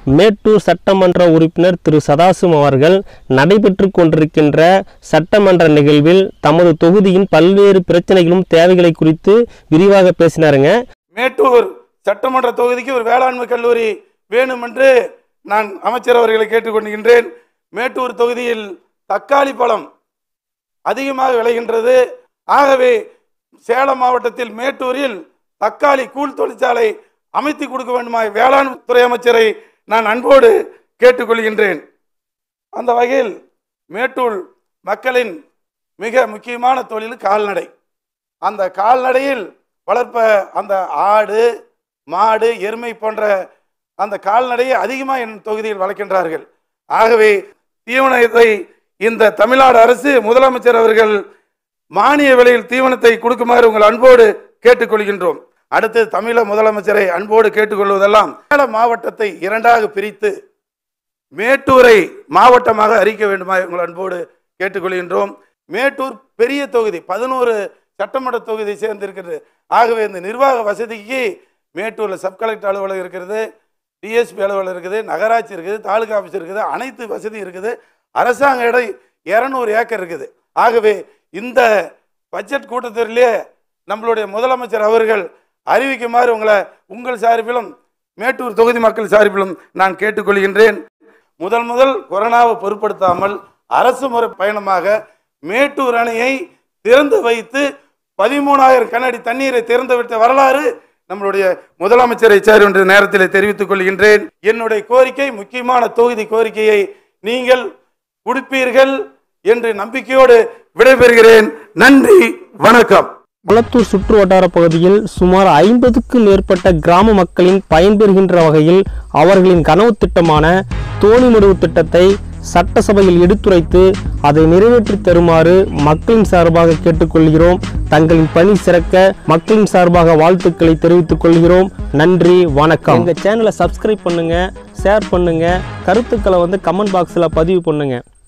மேட்டூர் சட்டமன்ற உறுப்பினர் திரு சதாசிவம் அவர்கள் நடைபெற்று கொண்டிருக்கின்ற சட்டமன்ற நிகழ்வில் தமது தொகுதியின் பல்வேறு பிரச்சனைகளும் தேவைகளை குறித்து விரிவாக பேசினாருங்க மேட்டூர் சட்டமன்ற தொகுதிக்கு ஒரு வேளாண்மை கல்லூரி வேணும் என்று நான் அமைச்சர் அவர்களை கேட்டுக்கொள்கின்றேன் மேட்டூர் தொகுதியில் தக்காளி பழம் அதிகமாக விளைகின்றது ஆகவே சேலம் மாவட்டத்தில் மேட்டூரில் தக்காளி கூழ் தொழிற்சாலை அமைத்து கொடுக்க வேண்டுமா வேளாண் துறை அமைச்சரை நான் அன்போடு கேட்டுக்கொள்கின்றேன் அந்த வகையில் மேட்டூர் மக்களின் மிக முக்கியமான தொழில் கால்நடை அந்த கால்நடையில் வளர்ப்ப அந்த ஆடு மாடு எருமை போன்ற அந்த கால்நடையை அதிகமாக என் தொகுதியில் வளர்க்கின்றார்கள் ஆகவே தீவனத்தை இந்த தமிழ்நாடு அரசு முதலமைச்சர் அவர்கள் மானிய விலையில் தீவனத்தை கொடுக்குமாறு உங்கள் அன்போடு கேட்டுக்கொள்கின்றோம் அடுத்து தமிழக முதலமைச்சரை அன்போடு கேட்டுக்கொள்வதெல்லாம் சேலம் மாவட்டத்தை இரண்டாக பிரித்து மேட்டூரை மாவட்டமாக அறிக்க வேண்டுமா உங்கள் அன்போடு கேட்டுக்கொள்கின்றோம் மேட்டூர் பெரிய தொகுதி பதினோரு சட்டமன்ற தொகுதி சேர்ந்திருக்கிறது ஆகவே இந்த நிர்வாக வசதிக்கு மேட்டூரில் சப் கலெக்டர் அலுவலகம் இருக்கிறது டிஎஸ்பி அலுவலகம் இருக்குது நகராட்சி இருக்குது தாலுகா ஆஃபீஸ் இருக்குது அனைத்து வசதி இருக்குது அரசாங்க இடம் இரநூறு ஏக்கர் இருக்குது ஆகவே இந்த பட்ஜெட் கூட்டத்தொடரிலே நம்மளுடைய முதலமைச்சர் அவர்கள் அறிவிக்குமாறு உங்களை உங்கள் சார்பிலும் மேட்டூர் தொகுதி மக்கள் சார்பிலும் நான் கேட்டுக்கொள்கின்றேன் முதல் முதல் கொரோனாவை பொருட்படுத்தாமல் அரசு முறை பயணமாக மேட்டூர் அணையை திறந்து வைத்து பதிமூணாயிரம் கனஅடி தண்ணீரை திறந்து விட்ட வரலாறு நம்மளுடைய முதலமைச்சரை சார் என்ற நேரத்தில் தெரிவித்துக் கொள்கின்றேன் என்னுடைய கோரிக்கை முக்கியமான தொகுதி கோரிக்கையை நீங்கள் கொடுப்பீர்கள் என்று நம்பிக்கையோடு விடைபெறுகிறேன் நன்றி வணக்கம் குளத்தூர் சுற்று வட்டார பகுதியில் சுமார் ஐம்பதுக்கும் மேற்பட்ட கிராம மக்களின் பயன்பெறுகின்ற வகையில் அவர்களின் கனவு திட்டமான தோணிமுடிவு திட்டத்தை சட்டசபையில் எடுத்துரைத்து அதை நிறைவேற்றி தருமாறு மக்களின் சார்பாக கேட்டுக்கொள்கிறோம் தங்களின் பணி சிறக்க மக்களின் சார்பாக வாழ்த்துக்களை தெரிவித்துக் கொள்கிறோம் நன்றி வணக்கம் எங்கள் சேனலை சப்ஸ்கிரைப் பண்ணுங்க ஷேர் பண்ணுங்க கருத்துக்களை வந்து கமெண்ட் பாக்ஸில் பதிவு பண்ணுங்க